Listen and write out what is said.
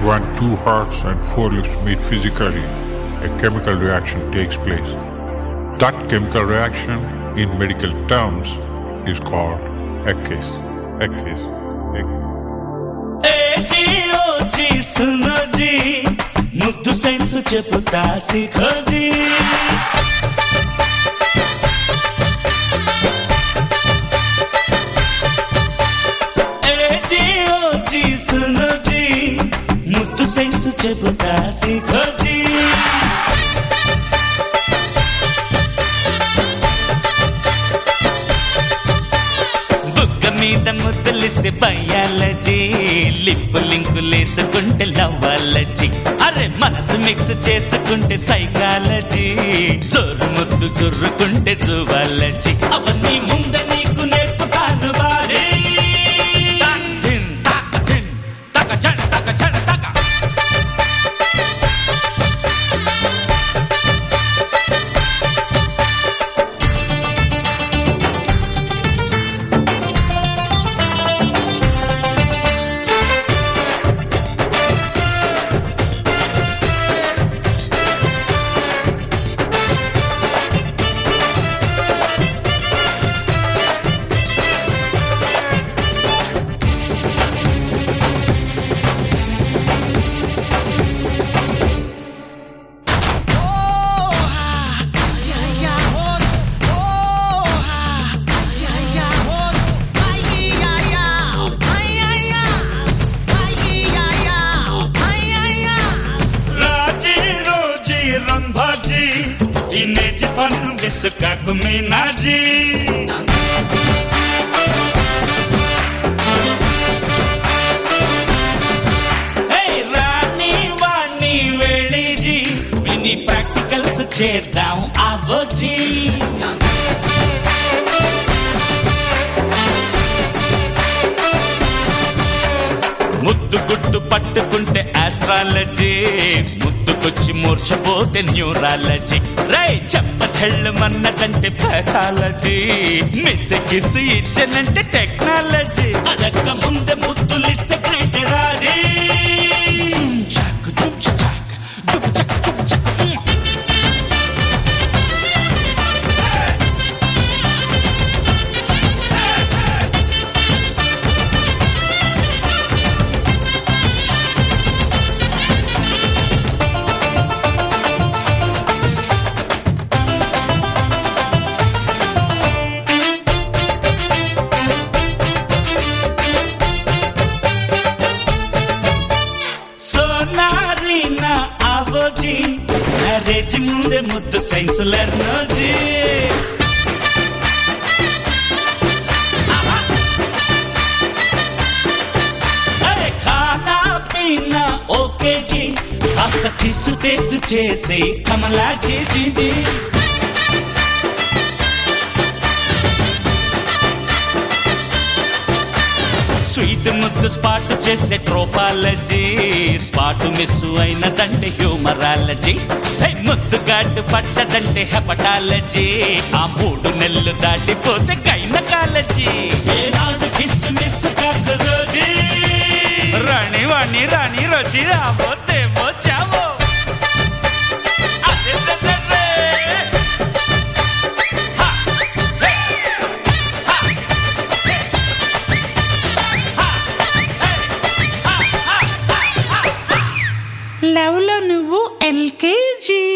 When two hearts and four lips meet physically, a chemical reaction takes place. That chemical reaction, in medical terms, is called a kiss. A kiss. A kiss. ఏజీ ఓజీ సునోజీ ముద్దు science చెబుతా సిఖోజీ AG ఓజీ సునోజీ ముద్దు science చెబుతా సిఖోజీ బుగ్గ మీద ముద్దులిస్తే బయాలజీ లిప్పు లింకులేసుకుంటే లవ్వాలజీ అరే మనసు మిక్స్ చేసుకుంటే సైకాలజీ జోరు ముద్దు జుర్రుకుంటే జువాలజీ అవన్నీ ముందే నీకు నేర్పుతాను బారీ టాక్ టిన్ టాక్ టిన్ టక చణ టక చణ టక రాజీ రోజీ రంభాజీ టీనేజ్ ఫన్ విసుకాకు మీనాజీ ఏయ్ రాణి వాణి వెళ్ళిజీ మినీ ప్రాక్టికల్స్ చేద్దాం అవోజీ ముద్దు గుట్టు పట్టుకుంటే ఆస్ట్రాలజీ ముద్దుకొచ్చి మూర్చపోతే న్యూరాలజీ రై చెప్ప చెల్లమన్నదంటే ప్యాథాలజీ మిస్ కిస్ ఇచ్చనంటే టెక్నాలజీ అడక్క ముందే ముద్దులిస్తే గ్రేట్ రాజీ చుమ్ చాక్ చుమ్ చాక్ చుమ్ చక్ చుమ్ చక్ సోనారి నా అవోజీ మ్యారేజ్ ముందే ముద్దు సైన్స్ లెర్నోజీ అరే ఖానా పీనా ఓకే జీ కాస్త కిస్సు టేస్ట్ చేసి కమలా జీ జీ జీ స్వీట్ ముద్దు స్పాట్ చేస్తే ట్రోపాలజీ స్పాట్ మిస్ అయినదంటే హ్యూమరాలజీ హే, ముద్దు గాడ్డు పట్టదంటే హెపటాలజీ ఆ మూడు నెలలు దాటిపోతే గైనకాలజీ ఏనాడు కిస్ మిస్ కాదు రోజీ రాణి వాణి రాణి రోజీ రాబోతే చావో అదే అదే, అదే. హా, హే, హా, హే, హా, హే, హా, హా, హా, హా. లవ్ లో నువ్వు ఎల్కేజీ